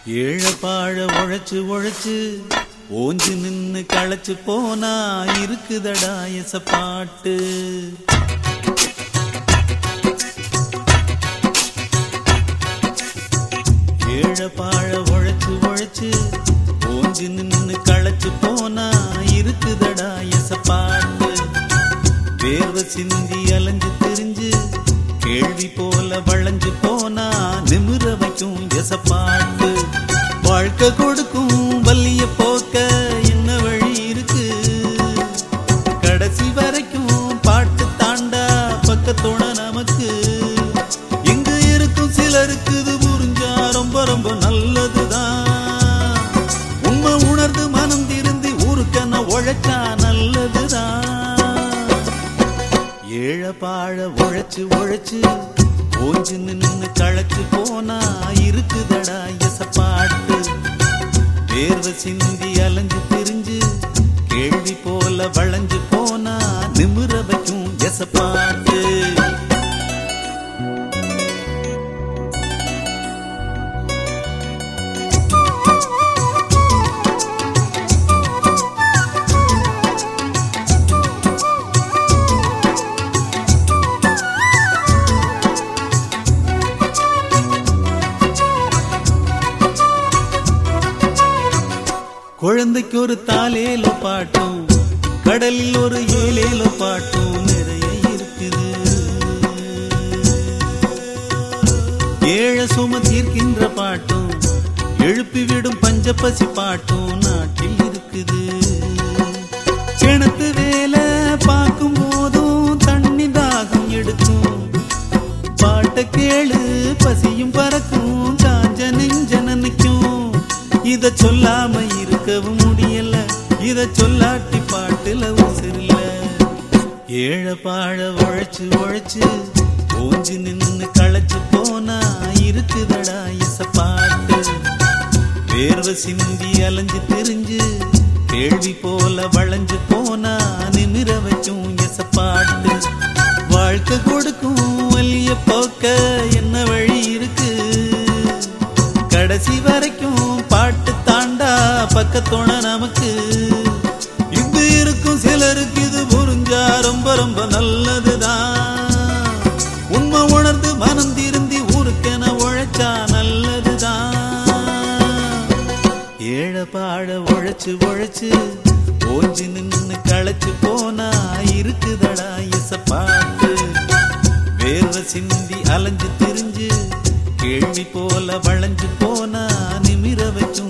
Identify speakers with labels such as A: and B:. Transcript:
A: ஏழப்பாழ உழைச்சு உழைச்சு ஓஞ்சு நின்னு களைச்சு போனா இருக்குதடா எசப்பாட்டு ஏழப்பாழ உழைச்சு உழைச்சு ஓஞ்சு நின்னு களைச்சு போனா இருக்குதடா எசப்பாட்டு வேர்வை சிந்தி அலைஞ்சு திரிஞ்சு கேள்வி போல வளைஞ்சு போனா நிமிர வைக்கும் எசப்பாட்டு வாழ்க்கை கொடுக்கும் வலிய போக்க என்ன வழி இருக்கு கடைசி வரைக்கும் பாட்டு தாண்டா பக்கத்தோட நமக்கு இங்க இருக்கும் சிலருக்கு இது புரிஞ்சா ரொம்ப ரொம்ப நல்லதுதான் உண்மை உணர்ந்து மனம் திருந்தி ஊருக்கென உழைச்சா நல்லதுதான் ஏழப்பாழ உழைச்சு உழைச்சு ஓஞ்சு நின்னு களைச்சு போனா இருக்குதடா எசப்பாட்டு வேர்வை சிந்தி அலைஞ்சு திரிஞ்சு கேள்வி போல வளைஞ்சு போனா நிமிர வைக்கும் எசப்பாட்டு குழந்தைக்கு ஒரு தாலேலோ பாட்டும் கடலில் ஒரு ஏலேலோ பாட்டும் நிறைய இருக்குது ஏழ சும தீர்க்கின்ற பாட்டும் எழுப்பி விடும் பஞ்சப்பசி பாட்டும் நாட்டில் இருக்குது கிணத்து வேலை பார்க்கும் போதும் தண்ணி தாகம் எடுக்கும் பாட்ட கேளு பசியும் பறக்கும் காஞ்ச நெஞ்ச நினைக்கும் இத சொல்லாம இருக்கவும் முடியல இத சொல்லாட்டி பாட்டுல உசிரில்ல ஏழ பாழ உழைச்சு உழைச்சு ஓஞ்சு நின்னு களைச்சு போனா இருக்குதடா இச பாட்டு வேர்வை சிந்தி அலைஞ்சு திரிஞ்சு கேள்வி போல வளைஞ்சு போனா நிமிர வச்சும் எச பாட்டு வாழ்க்கை கொடுக்கும் வலிய போக்க என்ன வழி இருக்கு கடைசி வரைக்கும் பாட்டு தாண்டா பக்கத்தோட நமக்கு இங்கு இருக்கும் சிலருக்கு இது புரிஞ்சா ரொம்ப ரொம்ப நல்லதுதான் உண்மை உணர்ந்து மனம் திருந்தி ஊருக்கென உழைச்சா நல்லதுதான் ஏழ பாழ உழைச்சு உழைச்சு ஓஞ்சி நின்னு களைச்சு போனா இருக்குதடா இச பாட்டு வேர்வை சிந்தி அலைஞ்சு திரிஞ்சு கேள்வி போல வளைஞ்சு போனா நிமிர வைக்கும்